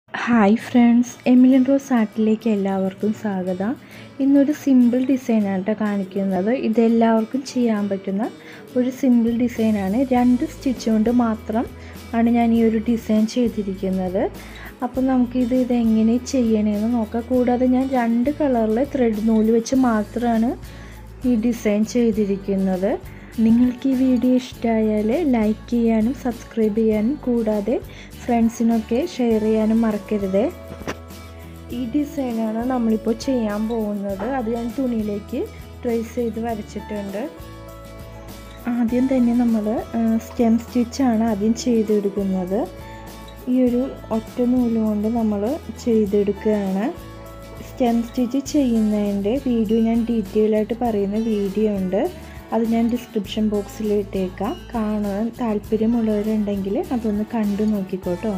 hi friends എമിലൻ rose ആർട്ടിലേക്ക് എല്ലാവർക്കും സ്വാഗതം ഇന്നൊരു സിമ്പിൾ ഡിസൈനാണ് കേട്ടോ കാണിക്കുന്നത് ഇതെല്ലാവർക്കും ചെയ്യാൻ പറ്റുന്ന ഒരു സിമ്പിൾ ഡിസൈനാണ് രണ്ട് സ്റ്റിച്ച് കൊണ്ട് മാത്രം ആണ് ഞാൻ ഈ ഒരു ഡിസൈൻ ചെയ്തിരിക്കുന്നത് അപ്പോൾ നമുക്കിത് ഇതെങ്ങനെ ചെയ്യണമെന്ന് നോക്കാം കൂടാതെ ഞാൻ രണ്ട് കളറിൽ ത്രെഡ് നൂല് വെച്ച് മാത്രമാണ് ഈ ഡിസൈൻ ചെയ്തിരിക്കുന്നത് നിങ്ങൾക്ക് ഈ വീഡിയോ ഇഷ്ടമായാൽ ലൈക്ക് ചെയ്യാനും സബ്സ്ക്രൈബ് ചെയ്യാനും കൂടാതെ ഫ്രണ്ട്സിനൊക്കെ ഷെയർ ചെയ്യാനും മറക്കരുത് ഈ ഡിസൈനാണ് നമ്മളിപ്പോൾ ചെയ്യാൻ പോകുന്നത് അത് ഞാൻ തുണിയിലേക്ക് ട്രേസ് ചെയ്ത് വരച്ചിട്ടുണ്ട് ആദ്യം തന്നെ നമ്മൾ സ്റ്റെം സ്റ്റിച്ചാണ് ആദ്യം ചെയ്തെടുക്കുന്നത് ഈ ഒരു ഒറ്റ നൂല് കൊണ്ട് നമ്മൾ ചെയ്തെടുക്കുകയാണ് സ്റ്റെം സ്റ്റിച്ച് ചെയ്യുന്നതിൻ്റെ വീഡിയോ ഞാൻ ഡീറ്റെയിൽ ആയിട്ട് പറയുന്ന വീഡിയോ ഉണ്ട് അത് ഞാൻ ഡിസ്ക്രിപ്ഷൻ ബോക്സിൽ ഇട്ടേക്കാം കാണാൻ താല്പര്യമുള്ളവരുണ്ടെങ്കിൽ അതൊന്ന് കണ്ടു നോക്കിക്കോട്ടോ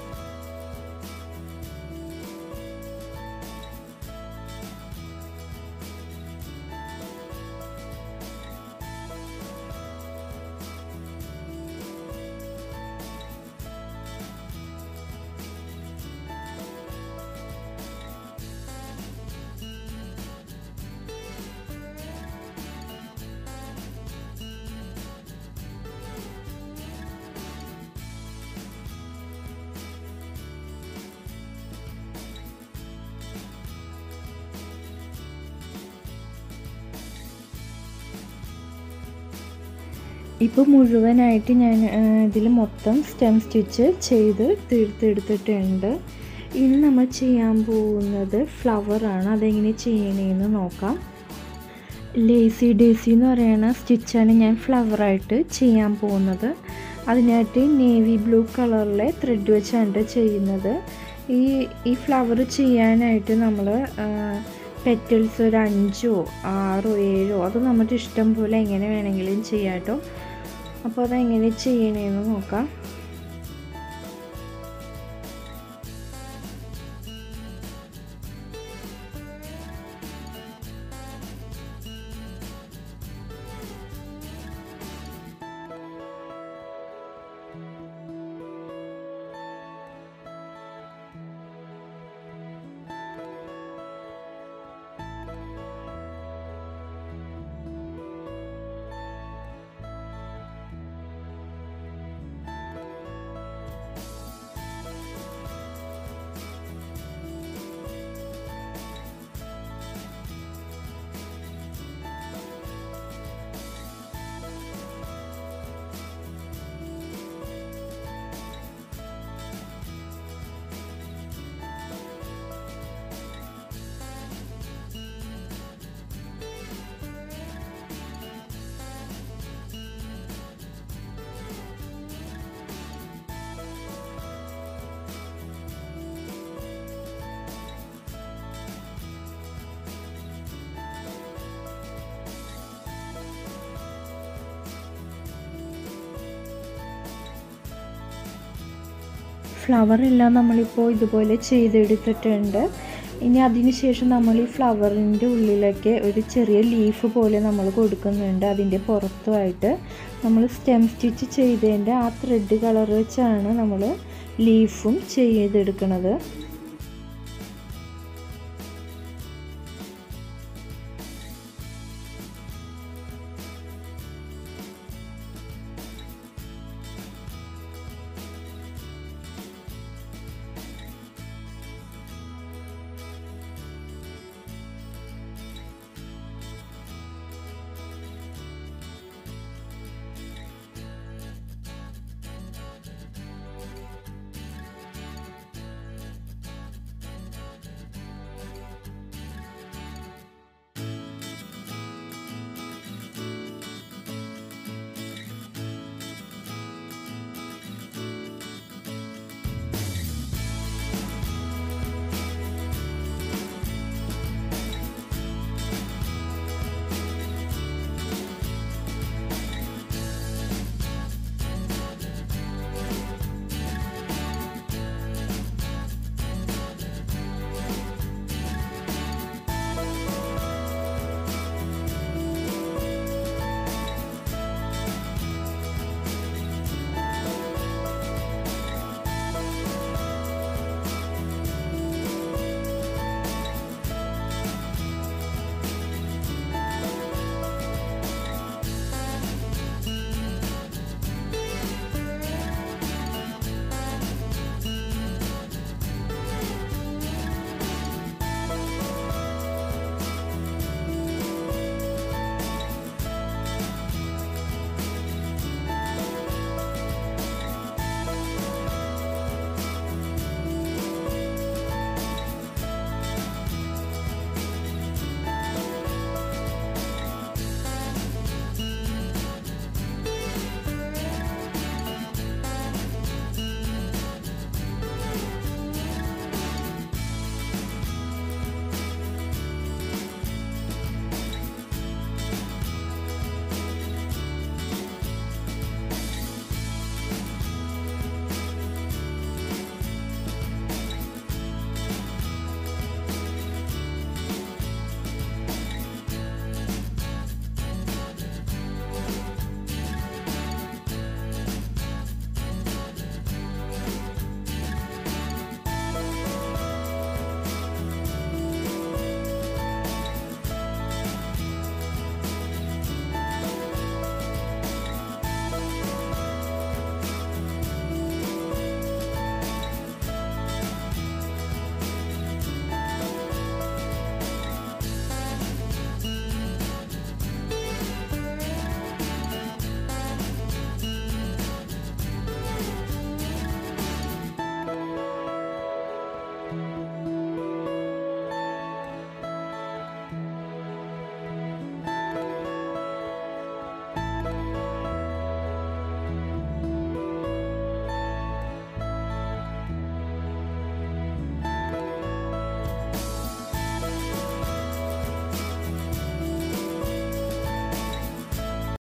ഇപ്പോൾ മുഴുവനായിട്ട് ഞാൻ ഇതിൽ മൊത്തം സ്റ്റെം സ്റ്റിച്ച് ചെയ്ത് തീർത്തെടുത്തിട്ടുണ്ട് ഇനി നമ്മൾ ചെയ്യാൻ പോകുന്നത് ഫ്ലവറാണ് അതെങ്ങനെ ചെയ്യണേന്ന് നോക്കാം ലേസി ഡേസി എന്ന് പറയുന്ന സ്റ്റിച്ചാണ് ഞാൻ ഫ്ലവറായിട്ട് ചെയ്യാൻ പോകുന്നത് അതിനായിട്ട് നേവി ബ്ലൂ കളറിലെ ത്രെഡ് വെച്ചാണ് ചെയ്യുന്നത് ഈ ഈ ഫ്ലവർ ചെയ്യാനായിട്ട് നമ്മൾ പെറ്റൽസ് ഒരു അഞ്ചോ ആറോ ഏഴോ അത് നമ്മുടെ ഇഷ്ടം പോലെ എങ്ങനെ വേണമെങ്കിലും ചെയ്യാം കേട്ടോ അപ്പോൾ അതെങ്ങനെ ചെയ്യണേന്ന് നോക്കാം ഫ്ലവർ എല്ലാം നമ്മളിപ്പോൾ ഇതുപോലെ ചെയ്തെടുത്തിട്ടുണ്ട് ഇനി അതിന് ശേഷം നമ്മൾ ഈ ഫ്ലവറിൻ്റെ ഉള്ളിലൊക്കെ ഒരു ചെറിയ ലീഫ് പോലെ നമ്മൾ കൊടുക്കുന്നുണ്ട് അതിൻ്റെ പുറത്തുമായിട്ട് നമ്മൾ സ്റ്റെം സ്റ്റിച്ച് ചെയ്തതിൻ്റെ ആ ത്രെഡ് കളർ വെച്ചാണ് നമ്മൾ ലീഫും ചെയ്തെടുക്കുന്നത്